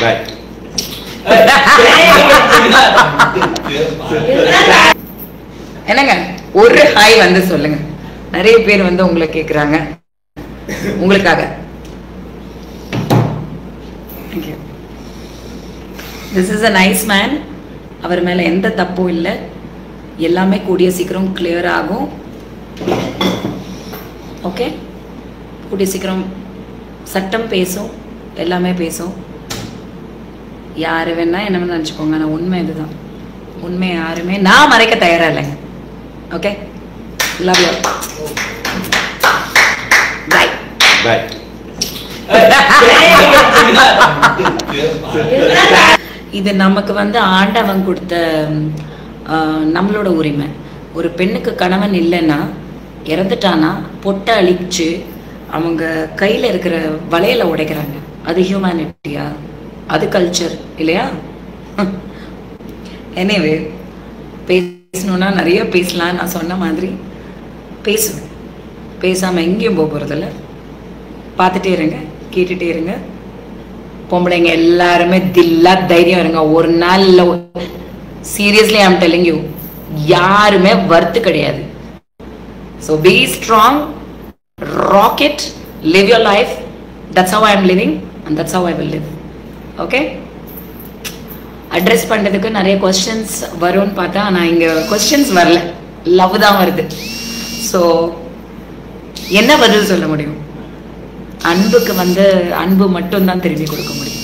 பாய் என்னங்க ஒரு ஹாய் வந்து சொல்லுங்க நிறைய பேர் வந்து உங்களை கேக்குறாங்க உங்களுக்காக this is a nice man அவர் மேல எந்த தப்பும் இல்லை எல்லாமே கூடிய சீக்கிரம் கிளியர் ஆகும் ஓகே கூடிய சீக்கிரம் சட்டம் பேசும் எல்லாமே பேசும் யாரு வேணா என்ன வேணா நினச்சிக்கோங்க ஆனால் உண்மை இதுதான் உண்மை யாருமே நான் மறைக்க தயாரா இல்லைங்க okay love you bye bye இது நமக்கு வந்து ஆண்டவன் கொடுத்த ம், ஆ, நம்மளோட உரிமை ஒரு பெண்ணுக்கு கணவன் இல்லைன்னா இறந்துட்டானா பொட்டை அழிச்சு அவங்க கையில் இருக்கிற வளையலை உடைக்கிறாங்க அது ஹியூமனிட்டியா அது கல்ச்சர் இல்லையா எனிவே பேசணும்னா நிறைய பேசலாம் நான் சொன்ன மாதிரி பேசுவேன் பேசாமல் எங்கேயும் போக போகிறதில்ல பார்த்துட்டே இருங்க கேட்டுட்டே இருங்க பொம்பளைங்க எல்லாருமே தில்லா தைரியம் இருங்க ஒரு நாள் இல்லை சீரியஸ்லி ஐம் டெல்லிங் யூ யாருமே வர்த்து கிடையாது so be strong rock it live your life that's how I am living and that's how I will live okay address பண்ணுறதுக்கு நிறைய கொஸ்டின்ஸ் வரும்னு பார்த்தா ஆனால் இங்கே கொஸ்டின்ஸ் வரல லவ் தான் வருது ஸோ என்ன பதில் சொல்ல முடியும் அன்புக்கு வந்து அன்பு மட்டும்தான் திரும்பி கொடுக்க முடியும்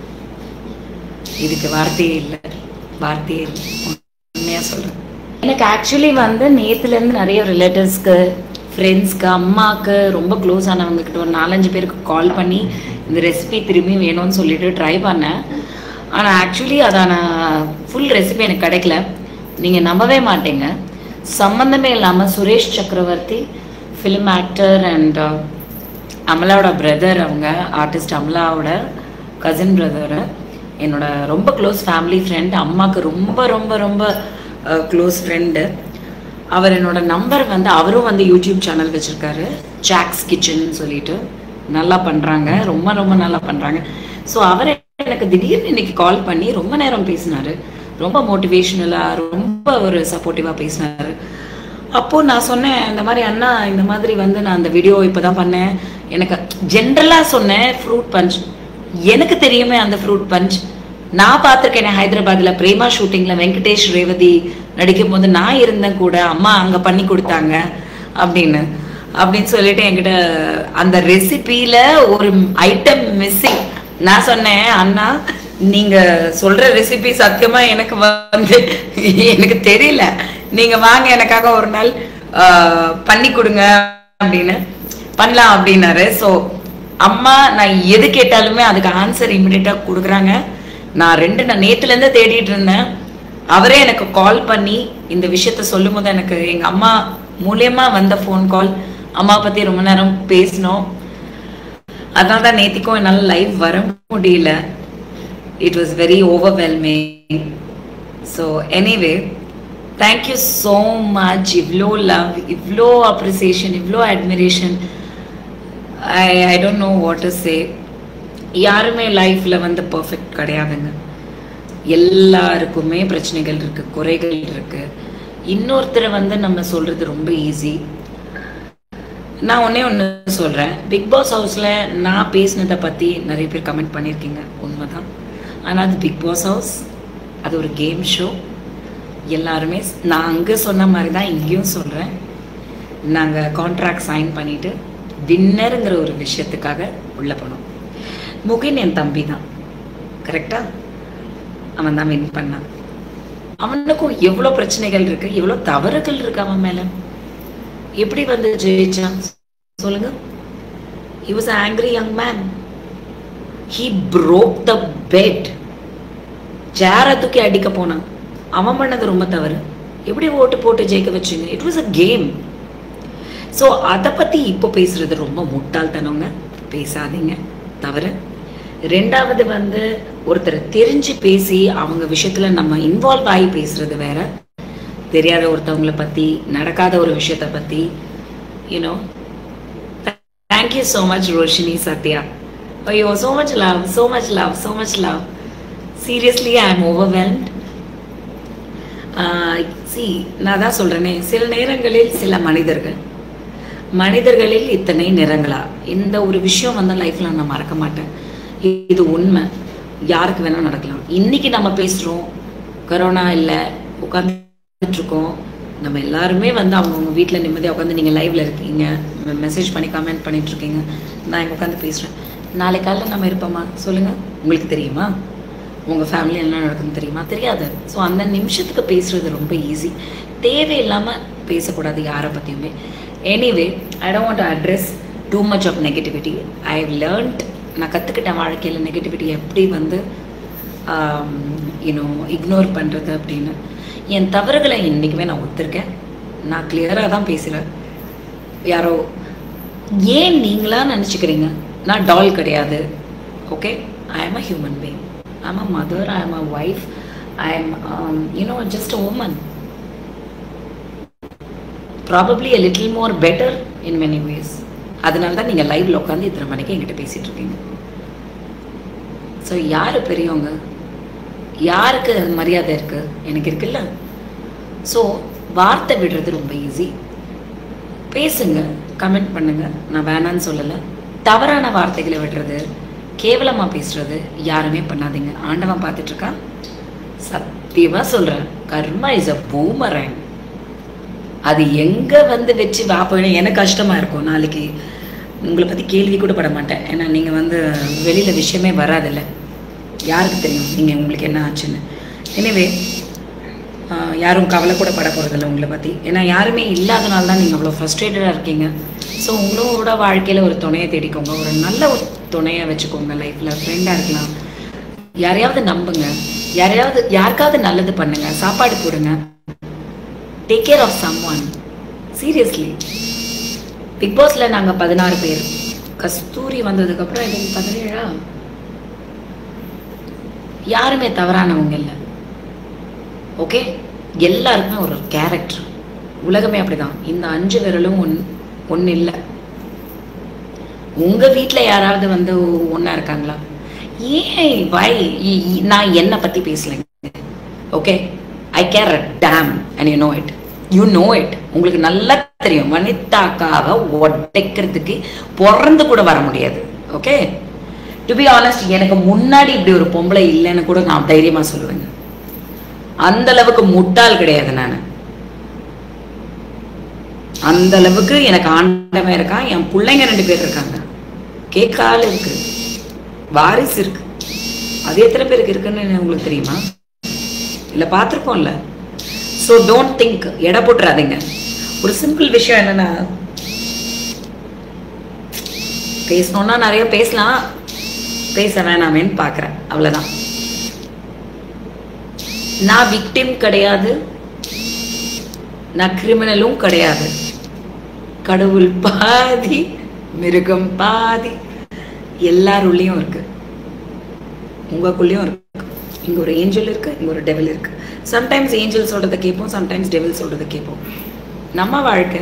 இதுக்கு வார்த்தையே இல்லை வார்த்தையே இல்லை உண்மையா சொல்றேன் எனக்கு ஆக்சுவலி வந்து நேத்துல இருந்து நிறைய ரிலேட்டிவ்ஸ்க்கு ஃப்ரெண்ட்ஸ்க்கு அம்மாவுக்கு ரொம்ப க்ளோஸ் ஆனவங்க கிட்ட ஒரு நாலஞ்சு பேருக்கு கால் பண்ணி இந்த ரெசிபி திரும்பி வேணும்னு சொல்லிட்டு ட்ரை பண்ணேன் ஆனால் ஆக்சுவலி அதான ஃபுல் ரெசிபி எனக்கு கிடைக்கல நீங்கள் நம்பவே மாட்டீங்க சம்மந்தமே இல்லாமல் Suresh Chakravarthy film actor and அமலாவோட பிரதர் அவங்க ஆர்டிஸ்ட் அமலாவோட கசின் பிரதர் என்னோட ரொம்ப க்ளோஸ் ஃபேமிலி ஃப்ரெண்ட் அம்மாவுக்கு ரொம்ப ரொம்ப ரொம்ப க்ளோஸ் ஃப்ரெண்டு அவர் என்னோட நம்பர் வந்து அவரும் வந்து யூடியூப் சேனல் வச்சுருக்காரு ஜாக்ஸ் கிச்சன் சொல்லிட்டு நல்லா பண்ணுறாங்க ரொம்ப ரொம்ப நல்லா பண்ணுறாங்க ஸோ அவர் எனக்கு திடீர்னு இன்னைக்கு கால் பண்ணி ரொம்ப நேரம் பேசினாரு ரொம்ப மோட்டிவேஷ்னலாக ரொம்ப ஒரு சப்போர்ட்டிவாக பேசினாரு அப்போ நான் சொன்னேன் இந்த மாதிரி அண்ணா இந்த மாதிரி வந்து நான் அந்த வீடியோ இப்பதான் பண்ணேன் எனக்கு ஜென்ரலா சொன்னேன் ஃப்ரூட் பஞ்ச் எனக்கு தெரியுமே அந்த ஃப்ரூட் பஞ்ச் நான் பார்த்துருக்கேன் ஹைதராபாத்ல பிரேமா ஷூட்டிங்ல வெங்கடேஷ் ரேவதி நடிக்கும் போது நான் இருந்தேன் கூட அம்மா அங்க பண்ணி கொடுத்தாங்க அப்படின்னு அப்படின்னு சொல்லிட்டு என்கிட்ட அந்த ரெசிபியில ஒரு ஐட்டம் மிஸ்ஸிங் நான் சொன்னேன் அண்ணா நீங்க சொல்ற ரெசிபி சத்தியமா எனக்கு வந்து எனக்கு தெரியல நீங்க வாங்க எனக்காக ஒரு நாள் ஆஹ், பண்ணி கொடுங்க அப்படின்னு பண்ணலாம் அப்படின்னாரு ஸோ அம்மா நான் எது கேட்டாலுமே அதுக்கு ஆன்சர் இமிடியட்டா கொடுக்குறாங்க நான் ரெண்டு நான் நேத்துல இருந்து தேடிட்டு இருந்தேன் அவரே எனக்கு கால் பண்ணி இந்த விஷயத்த சொல்லும் போது எனக்கு எங்க அம்மா மூலியமா வந்த ஃபோன் கால் அம்மா பத்தி ரொம்ப நேரம் பேசினோம் அதனால தான் நேத்திக்கும் என்னால் லைவ் வர முடியல it was very overwhelming so anyway thank you so much இவ்வளோ லவ் இவ்வளோ அப்ரிசியேஷன் இவ்வளோ admiration I I don't know what to say யாருமே லைஃப்பில் வந்து பர்ஃபெக்ட் கிடையாதுங்க எல்லாருக்குமே பிரச்சனைகள் இருக்கு குறைகள் இருக்கு இன்னொருத்தரை வந்து நம்ம சொல்றது ரொம்ப ஈஸி நான் ஒண்ணே ஒன்று சொல்றேன் பிக் பாஸ் ஹவுஸ்ல நான் பேசினதை பத்தி நிறைய பேர் கமெண்ட் பண்ணியிருக்கீங்க உண்மைதான் ஆனா அது பிக் பாஸ் ஹவுஸ் அது ஒரு கேம் ஷோ எல்லாருமே ஸ்- நான் அங்க சொன்ன மாதிரி தான் இங்கேயும் சொல்றேன் நாங்க கான்ட்ராக்ட் சைன் பண்ணிட்டு வின்னருங்கிற ஒரு விஷயத்துக்காக உள்ள போனோம் முகின் என் தம்பி தான் கரெக்டா அவன் தான் வின் பண்ணான் அவனுக்கும் எவ்வளோ பிரச்சனைகள் இருக்கு எவ்வளோ தவறுகள் இருக்கு அவன் மேல எப்படி வந்து ஜெயிச்சான் சொல்லுங்க he was an angry young man he broke the bed சேரை தூக்கி அடிக்க போனான் அவன் பண்ணது ரொம்ப தவறு எப்படி ஓட்டு போட்டு ஜெயிக்க வச்சீங்க it was a game so அதை பத்தி இப்போ பேசுறது ரொம்ப முட்டாள்தனங்க பேசாதீங்க தவறு ரெண்டாவது வந்து ஒருத்தரை தெரிஞ்சு பேசி அவங்க விஷயத்துல நம்ம இன்வால்வ் ஆகி பேசுறது வேற தெரியாத ஒருத்தவங்கள பத்தி நடக்காத ஒரு விஷயத்த பத்தி you know thank you so much Roshini Sathya ஐயோ so much love so much love so much love seriously i am overwhelmed see நான் தான் சொல்றேனே சில நேரங்களில் சில மனிதர்கள் மனிதர்களில் இத்தனை நிறங்களா இந்த ஒரு விஷயம் வந்து லைஃப்ல நான் மறக்க மாட்டேன் இது உண்மை யாருக்கு வேணா நடக்கலாம் இன்னைக்கு நம்ம பேசுறோம் கொரோனா இல்லை உட்காந்துட்டு இருக்கோம் நம்ம எல்லாருமே வந்து அவங்கவுங்க வீட்டில் நிம்மதியாக உட்காந்து நீங்கள் லைவ்ல இருக்கீங்க மெசேஜ் பண்ணி கமெண்ட் பண்ணிட்டு இருக்கீங்க நான் இங்கே உட்காந்து பேசுகிறேன் நாளை காலையில் நம்ம இருப்போமா சொல்லுங்க உங்களுக்கு தெரியுமா உங்கள் ஃபேமிலி என்ன நடக்குதுன்னு தெரியுமா தெரியாது ஸோ அந்த நிமிஷத்துக்கு பேசுறது ரொம்ப ஈஸி தேவையில்லாமல் பேசக்கூடாது யாரை பற்றியுமே anyway I don't want to address too much of negativity I have learnt நான் கற்றுக்கிட்டேன் வாழ்க்கையில் நெகட்டிவிட்டி எப்படி வந்து யூனோ இக்னோர் பண்ணுறது அப்படின்னு என் தவறுகளை என்றைக்குமே நான் ஒத்துருக்கேன் நான் கிளியராக தான் பேசுகிறேன் யாரோ ஏன் நீங்களா நினச்சிக்கிறீங்க நான் டால் கிடையாது okay I am a human being I am a mother I am a wife I am you know just a woman probably a little more better in many ways அதனால தான் நீங்கள் லைவ்ல உட்காந்து இத்தனை மணிக்கு என்கிட்ட பேசிட்டு இருக்கீங்க ஸோ யார் பெரியவங்க யாருக்கு மரியாதை இருக்கு எனக்கு இருக்குல்ல ஸோ வார்த்தை விடுறது ரொம்ப ஈஸி பேசுங்க கமெண்ட் பண்ணுங்க நான் வேணான்னு சொல்லலை தவறான வார்த்தைகளை விடுறது கேவலமா பேசுறது யாருமே பண்ணாதீங்க ஆண்டவன் பார்த்துட்டு இருக்கான் சத்தியமா சொல்றேன் கர்மா இஸ் அ பூமரங் அது எங்க வந்து வச்சு வாப்பணும் எனக்கு கஷ்டமா இருக்கும் நாளைக்கு உங்களை பத்தி கேள்வி கூட பட மாட்டேன் ஏன்னா நீங்க வந்து வெளியில விஷயமே வராதில்ல யாருக்கு தெரியும் நீங்க உங்களுக்கு என்ன ஆச்சுன்னு எனவே யாரும் கவலை கூட பட போகிறதில்ல உங்களை பற்றி ஏன்னா யாருமே இல்லாதனால தான் நீங்கள் அவ்வளோ ஃப்ரஸ்ட்ரேட்டடாக இருக்கீங்க ஸோ உங்களோட வாழ்க்கையில் ஒரு துணையை தேடிக்கோங்க ஒரு நல்ல ஒரு துணையை வச்சுக்கோங்க லைஃப்பில் ஃப்ரெண்டாக இருக்கலாம் யாரையாவது நம்புங்க யாரையாவது யாருக்காவது நல்லது பண்ணுங்க சாப்பாடு போடுங்க take care of someone seriously Bigg பாஸ்ல நாங்க பதினாறு பேர் கஸ்தூரி வந்ததுக்கப்புறம் எனக்கு பதினேழா யாருமே தவறானவங்க இல்லை ஓகே எல்லாருக்குமே ஒரு கேரக்டர் உலகமே அப்படிதான் இந்த அஞ்சு விரலும் ஒன் ஒன்று இல்லை உங்க வீட்ல யாராவது வந்து ஒன்றா இருக்காங்களா ஏன் வை நான் என்னை பத்தி பேசலைங்க okay I care damn and you know it you know it உங்களுக்கு நல்லா தெரியும் வனிதாக்காக உடைக்கிறதுக்கு பிறந்து கூட வர முடியாது ஓகே டு பி ஆனஸ்ட் எனக்கு முன்னாடி இப்படி ஒரு பொம்பளை இல்லைன்னு கூட நான் தைரியமா சொல்லுவேங்க அந்த அளவுக்கு முட்டாள் கிடையாது நான் அந்த அளவுக்கு எனக்கு ஆண்டவன் இருக்கான் என் பிள்ளைங்க ரெண்டு பேர் இருக்காங்க கேட்க ஆள் இருக்கு வாரிசு இருக்கு அது எத்தனை பேருக்கு இருக்குன்னு உங்களுக்கு தெரியுமா இல்ல பார்த்துருக்கோம்ல ஸோ டோன்ட் திங்க் எடை போட்டுறாதீங்க ஒரு சிம்பிள் விஷயம் என்னன்னா பேசணும்னா நிறைய பேசலாம் பேச வேணாமேன்னு பார்க்குறேன் அவ்வளோதான் நான் விக்டிம் கிடையாது நான் கிரிமினலும் கிடையாது கடவுள் பாதி மிருகம் பாதி எல்லாருள்ளேயும் இருக்கு உங்களுக்குள்ளேயும் இருக்கு இங்க ஒரு ஏஞ்சல் இருக்கு இங்க ஒரு டெவில் இருக்கு சம்டைம்ஸ் ஏஞ்சல் சொல்றதை கேட்போம் சம்டைம்ஸ் டெவில் சொல்றதை கேட்போம் நம்ம வாழ்க்கை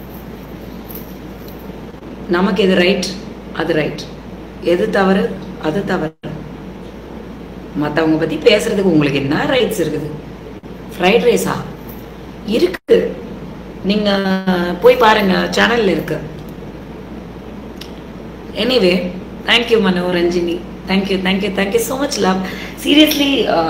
நமக்கு எது ரைட் அது ரைட் எது தவறு அது தவறு மற்றவங்க பத்தி பேசுறதுக்கு உங்களுக்கு என்ன ரைட்ஸ் இருக்குது ஃப்ரைட் ரைஸா இருக்கு நீங்க போய் பாருங்க சேனல்ல இருக்கு anyway thank you Manoranjini thank you thank you thank you so much love seriously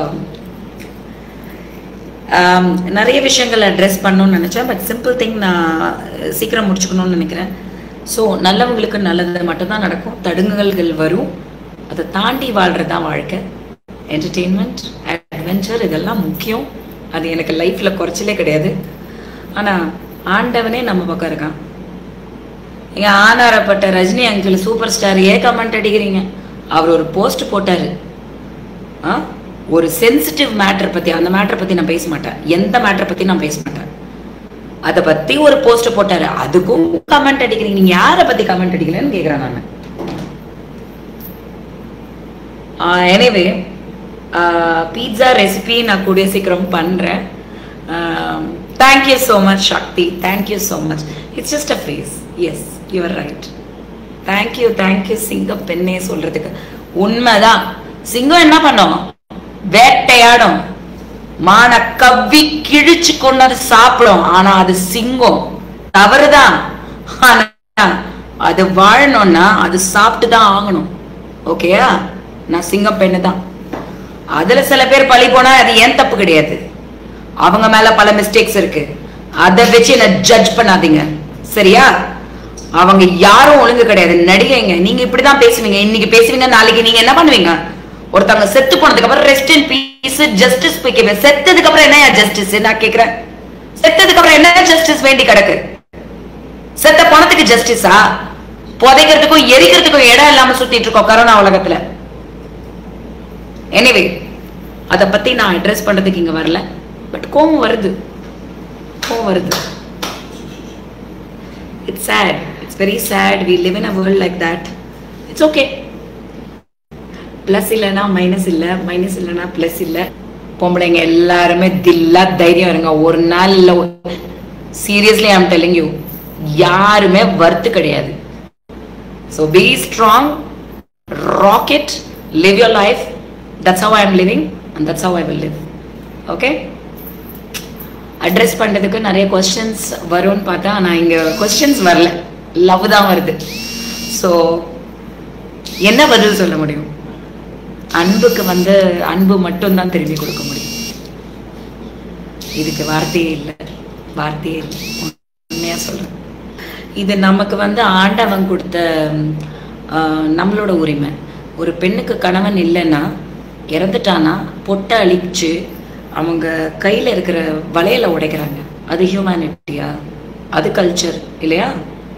நிறைய விஷயங்கள் அட்ரெஸ் பண்ணணும்னு நினச்சேன் பட் சிம்பிள் திங் நான் சீக்கிரம் முடிச்சுக்கணும்னு நினைக்கிறேன் ஸோ நல்லவங்களுக்கு நல்லது மட்டும்தான் நடக்கும் தடுங்குகள்கள் வரும் அதை தாண்டி வாழ்கிறது தான் வாழ்க்கை என்டர்டெயின்மெண்ட் அட்வென்ச்சர் இதெல்லாம் முக்கியம் அது எனக்கு லைஃப்பில் குறைச்சலே கிடையாது ஆனால் ஆண்டவனே நம்ம பக்கம் இருக்கான் எங்க ஆனாரப்பட்ட ரஜினி அங்கிள் சூப்பர் ஸ்டார் ஏன் கமெண்ட் அடிக்கிறீங்க அவர் ஒரு போஸ்ட் போட்டாரு ஆ ஒரு சென்சிட்டிவ் மேட்டர் பத்தி அந்த மேட்டர் பத்தி நான் பேச மாட்டேன் எந்த மேட்டர் பத்தி நான் பேச மாட்டேன் அதை பத்தி ஒரு போஸ்ட் போட்டாரு அதுக்கும் கமெண்ட் அடிக்கிறீங்க நீங்க யாரை பத்தி கமெண்ட் அடிக்கலன்னு கேக்குறேன் நான் எனிவே பீட்சா ரெசிபி நான் கூடிய சீக்கிரம் பண்றேன் thank you so much Sakthi thank you so much it's just a phase yes you're right thank you thank you சிங்கம் பெண்ணே சொல்றதுக்கு உண்மைதான் சிங்கம் என்ன பண்ணும் வேட்டையாடும் மான கவ்வி கிழிச்சு கொண்டு சாப்பிடும் ஆனா அது சிங்கம் தவறுதான் ஆனா அது வாழணும்னா அது சாப்பிட்டு தான் ஆகணும் ஓகேயா நான் சிங்கம் பெண்ணு தான் அதுல சில பேர் பழி போனா அது ஏன் தப்பு கிடையாது அவங்க மேல பல மிஸ்டேக்ஸ் இருக்கு அதை வச்சு என்ன ஜட்ஜ் பண்ணாதீங்க சரியா அவங்க யாரும் ஒழுங்கு கிடையாது நடிகைங்க நீங்க இப்படிதான் பேசுவீங்க இன்னைக்கு பேசுவீங்க நாளைக்கு நீங்க என்ன பண்ணுவீங்க ஒருத்தவங்க செத்து போனதுக்கு அப்புறம் ரெஸ்ட் இன் பீஸ் ஜஸ்டிஸ் போய்க்கவே செத்ததுக்கு அப்புறம் என்ன ஜஸ்டிஸ் நான் கேக்குறேன் செத்ததுக்கு அப்புறம் என்ன ஜஸ்டிஸ் வேண்டி கிடக்கு செத்த பணத்துக்கு ஜஸ்டிஸா புதைக்கிறதுக்கும் எரிக்கிறதுக்கும் இடம் இல்லாம சுத்திட்டு இருக்கோம் கரோனா உலகத்துல எனிவே அத பத்தி நான் அட்ரஸ் பண்றதுக்கு இங்க வரல பட் கோவம் வருது கோவம் வருது it's sad it's very sad we live in a world like that it's okay plus இல்லைன்னா மைனஸ் இல்லை மைனஸ் இல்லைன்னா ப்ளஸ் இல்லை பொம்பளைங்க எல்லாருமே தில்லா தைரியம் இருங்க ஒரு நாள் இல்லை சீரியஸ்லி ஐம் டெல்லிங் யூ யாருமே வர்த்து கிடையாது so be strong rock it live your life that's how I am living and that's how I will live okay address பண்ணுறதுக்கு நிறைய கொஸ்டின்ஸ் வரும்னு பார்த்தா நான் இங்கே கொஸ்டின்ஸ் வரல லவ் தான் வருது ஸோ என்ன பதில் சொல்ல முடியும் அன்புக்கு வந்து அன்பு மட்டும்தான் திரும்பி கொடுக்க முடியும் இதுக்கு வார்த்தையே இல்லை வார்த்தையே இல்லை உண்மையாக சொல்கிறேன் இது நமக்கு வந்து ஆண்டவன் கொடுத்த ஆஹ், நம்மளோட உரிமை ஒரு பெண்ணுக்கு கணவன் இல்லைன்னா இறந்துட்டானா பொட்டை அழிச்சு அவங்க கையில் இருக்கிற வளையலை உடைக்கிறாங்க அது ஹியூமனிட்டியா அது கல்ச்சர் இல்லையா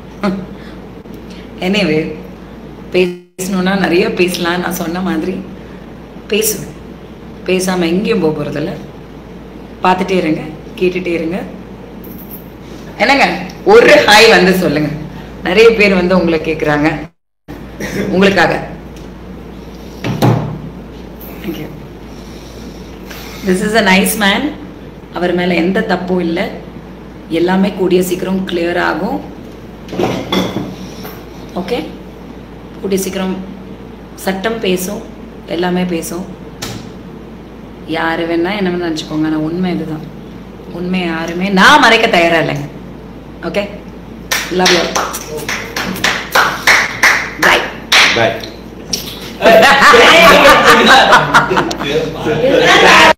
எனிவே பேசணும்னா நிறைய பேசலாம் நான் சொன்ன மாதிரி பேசுவேன் பேசாமல் எங்கேயும் போக போகிறதில்ல பார்த்துட்டே இருங்க கேட்டுட்டே இருங்க என்னங்க ஒரு ஹாய் வந்து சொல்லுங்க நிறைய பேர் வந்து உங்களை கேட்குறாங்க உங்களுக்காக thank you this is a nice man அவர் மேலே எந்த தப்பும் இல்லை எல்லாமே கூடிய சீக்கிரம் கிளியர் ஆகும் ஓகே கூடிய சீக்கிரம் சட்டம் பேசும் எல்லாமே பேசும் யார் வேணா என்ன வேணா நினச்சிக்கோங்க ஆனால் உண்மை இதுதான் உண்மை யாருமே நான் மறைக்க தயாரா இல்லைங்க okay love you bye bye Hey,